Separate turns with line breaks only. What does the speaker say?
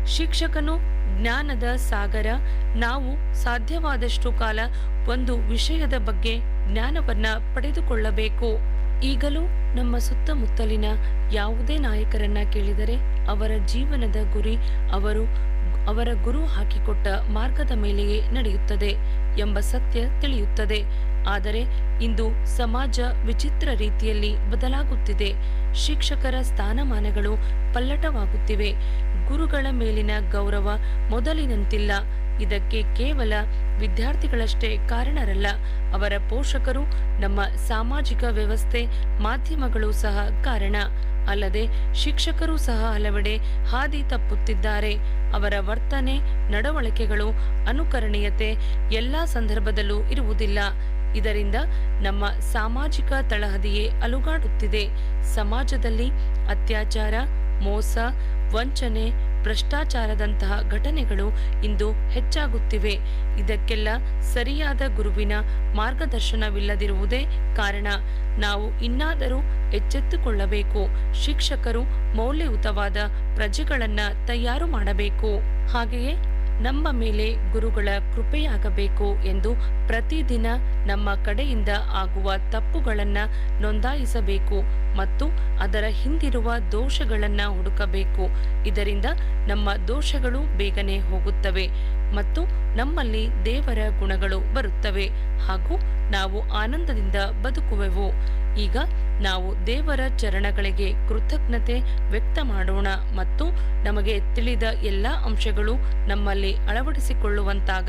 ಶಿಕ್ಷಕನು ಜ್ಞಾನದ ಸಾಗರ ನಾವು ಸಾಧ್ಯವಾದಷ್ಟು ಕಾಲ ಒಂದು ವಿಷಯದ ಬಗ್ಗೆ ಜ್ಞಾನವನ್ನ ಪಡೆದುಕೊಳ್ಳಬೇಕು ಈಗಲೂ ನಮ್ಮ ಸುತ್ತಮುತ್ತಲಿನ ಯಾವುದೇ ನಾಯಕರನ್ನ ಕೇಳಿದರೆ ಅವರ ಜೀವನದ ಗುರಿ ಅವರು ಅವರ ಗುರು ಹಾಕಿಕೊಟ್ಟ ಮಾರ್ಗದ ಮೇಲೆಯೇ ನಡೆಯುತ್ತದೆ ಎಂಬ ಸತ್ಯ ತಿಳಿಯುತ್ತದೆ ಆದರೆ ಇಂದು ಸಮಾಜ ವಿಚಿತ್ರ ರೀತಿಯಲ್ಲಿ ಬದಲಾಗುತ್ತಿದೆ ಶಿಕ್ಷಕರ ಸ್ಥಾನಮಾನಗಳು ಪಲ್ಲಟವಾಗುತ್ತಿವೆ ಗುರುಗಳ ಮೇಲಿನ ಗೌರವ ಮೊದಲಿನಂತಿಲ್ಲ ಇದಕ್ಕೆ ಕೇವಲ ವಿದ್ಯಾರ್ಥಿಗಳಷ್ಟೇ ಕಾರಣರಲ್ಲ ಅವರ ಪೋಷಕರು ನಮ್ಮ ಸಾಮಾಜಿಕ ವ್ಯವಸ್ಥೆ ಮಾಧ್ಯಮಗಳು ಸಹ ಕಾರಣ ಅಲ್ಲದೆ ಶಿಕ್ಷಕರು ಸಹ ಹಲವೆಡೆ ಹಾದಿ ತಪ್ಪುತ್ತಿದ್ದಾರೆ ಅವರ ವರ್ತನೆ ನಡವಳಿಕೆಗಳು ಅನುಕರಣೀಯತೆ ಎಲ್ಲ ಸಂದರ್ಭದಲ್ಲೂ ಇರುವುದಿಲ್ಲ ಇದರಿಂದ ನಮ್ಮ ಸಾಮಾಜಿಕ ತಳಹದಿಯೇ ಅಲುಗಾಡುತ್ತಿದೆ ಸಮಾಜದಲ್ಲಿ ಅತ್ಯಾಚಾರ ಮೋಸ ವಂಚನೆ ಭ್ರಷ್ಟಾಚಾರದಂತಹ ಘಟನೆಗಳು ಇಂದು ಹೆಚ್ಚಾಗುತ್ತಿವೆ ಇದಕ್ಕೆಲ್ಲ ಸರಿಯಾದ ಗುರುವಿನ ಮಾರ್ಗದರ್ಶನವಿಲ್ಲದಿರುವುದೇ ಕಾರಣ ನಾವು ಇನ್ನಾದರೂ ಎಚ್ಚೆತ್ತುಕೊಳ್ಳಬೇಕು ಶಿಕ್ಷಕರು ಮೌಲ್ಯಯುತವಾದ ಪ್ರಜೆಗಳನ್ನ ತಯಾರು ಮಾಡಬೇಕು ಹಾಗೆಯೇ ನಮ್ಮ ಮೇಲೆ ಗುರುಗಳ ಕೃಪೆಯಾಗಬೇಕು ಎಂದು ಪ್ರತಿದಿನ ನಮ್ಮ ಕಡೆಯಿಂದ ಆಗುವ ತಪ್ಪುಗಳನ್ನ ನೋಂದಾಯಿಸಬೇಕು ಮತ್ತು ಅದರ ಹಿಂದಿರುವ ದೋಷಗಳನ್ನ ಹುಡುಕಬೇಕು ಇದರಿಂದ ನಮ್ಮ ದೋಷಗಳು ಬೇಗನೆ ಹೋಗುತ್ತವೆ ಮತ್ತು ನಮ್ಮಲ್ಲಿ ದೇವರ ಗುಣಗಳು ಬರುತ್ತವೆ ಹಾಗೂ ನಾವು ಆನಂದದಿಂದ ಬದುಕುವೆವು ಈಗ ನಾವು ದೇವರ ಚರಣಗಳಿಗೆ ಕೃತಜ್ಞತೆ ವ್ಯಕ್ತ ಮಾಡೋಣ ಮತ್ತು ನಮಗೆ ತಿಳಿದ ಎಲ್ಲ ಅಂಶಗಳು ನಮ್ಮಲ್ಲಿ ಅಳವಡಿಸಿಕೊಳ್ಳುವಂತಾಗ